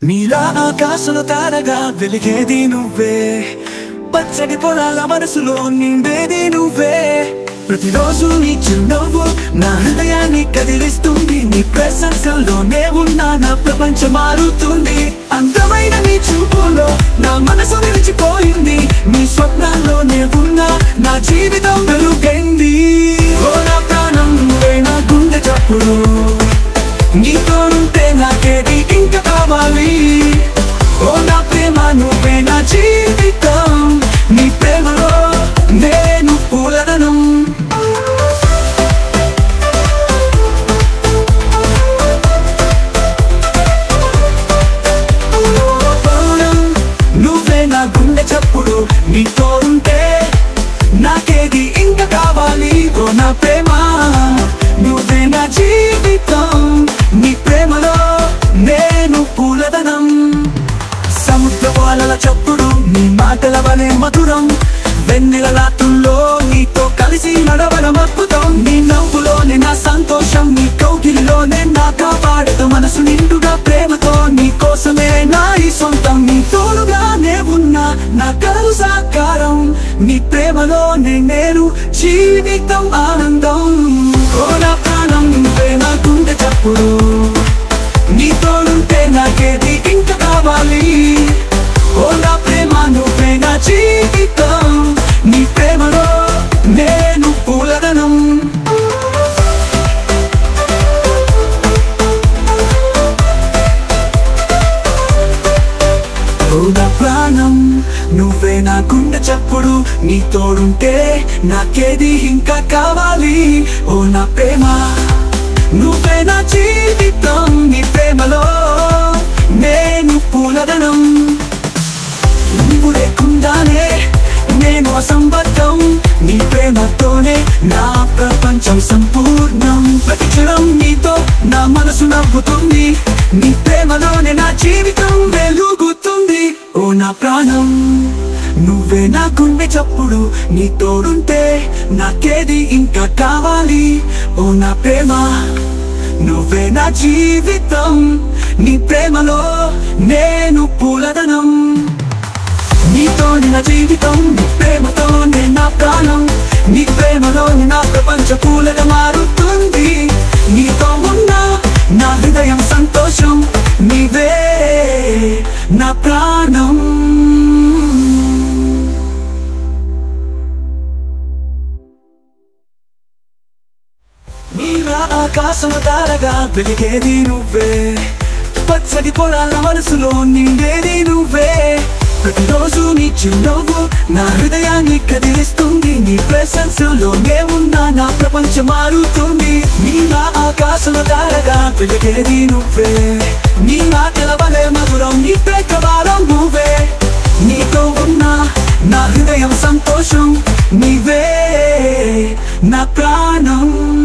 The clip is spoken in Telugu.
నీలా ఆకాశంలో తారగా వెలిగేది నువ్వే పచ్చడి పొలాల మనసులో నిండేది నువ్వే ప్రతిరోజు నీ చిరునవ్వు నా హృదయాన్ని కదిలిస్తుంది నీ ప్రశంసల్లోనే ఉన్నా నా ప్రపంచం మారుతుంది అందమైన నీ చూపులో నా మనసు నిలిచిపోయింది నీ స్వప్నాల్లోనే ఉన్నా నా జీవితం వెలుగైంది ఓ నా ప్రాణం నువ్వే నా గుండె చప్పుడు నీతో ఉంటే నాకేది ఇంకా కావాలి ఓ నా ప్రేమ నువ్వే నా జీవితం నీ ప్రేమలో నేను పూలదనం పౌరం, నువ్వే నా గుండె చప్పుడు నీతో ఉంటే నాకేది ఇంకా కావాలి ఓ నా ప్రేమ నువ్వే నా జీవితం నీ ప్రేమలో నేను పూలదనం సముద్ర అలల చప్పుడు నీ మాటల వలె మధురం వెన్నెల రాత్రుల్లో నీతో కలిసి నడవడం అద్భుతం నీ నవ్వులోనే నా సంతోషం నీ కౌగిలిలోనే నా కాపాడదు మనసు నిండుగా ప్రేమతో నీ కోసమే నా ఈ సొంతం నీ తోడుగానే ఉన్నా నా కలలు సాకారం నీ ప్రేమలోనే నేను జీవితం ఆనందం ఓ నా ప్రాణం నువ్వే నా గుండె చప్పుడు నీ తోడుంటే నాకేది ఇంకా కావాలి ఓ నా ప్రేమ నువ్వే నా జీవితం నీ ప్రేమలో నేను పూలదనం ఓ నా ప్రాణం నువ్వే నా గుండె చప్పుడు నీ తోడుంటే నాకేది ఇంకా కావాలి ఓ నా ప్రేమ నువ్వే నా జీవితం నీ ప్రేమలో నేను పూలదనం నువ్వు లేకుండానే నేను అసంబద్ధం నీ ప్రేమతోనే నా ప్రపంచం సంపూర్ణం ప్రతి క్షణం నీతో నా మనసు నవ్వుతుంది నీ ప్రేమలోనే నా జీవితం వెలుగుతుంది ఓ నా ప్రాణం నువ్వే నా గుండె చప్పుడు నీ తోడుంటే నాకేది ఇంకా కావాలి ఓ నా ప్రేమ నువ్వే నా జీవితం నీ ప్రేమలో నేను పూలదనం నీతో నా జీవితం నీ ప్రేమతో నా ప్రాణం నీ ప్రేమలో నా ప్రపంచ పూలగా మారుతుంది నీతో ఉన్న నా హృదయం సంతోషం నీవే నా ప్రాణం నీలా ఆకాశం తారగా వెలిగేది నువ్వే పచ్చడి పొలాల మనసులో నిండేది నువ్వే ప్రతిరోజు నీ చిరునవ్వు నా హృదయాన్ని కదిలిస్తుంది నీ ప్రశంసలోనే ఉన్న నా ప్రపంచం మారుతుంది నీలా ఆకాశం తారగా వెలిగేది నువ్వే నీ మాటల వలె మధురం నీ ప్రకారం నువ్వే నీతో ఉన్న నా హృదయం సంతోషం నీవే నా ప్రాణం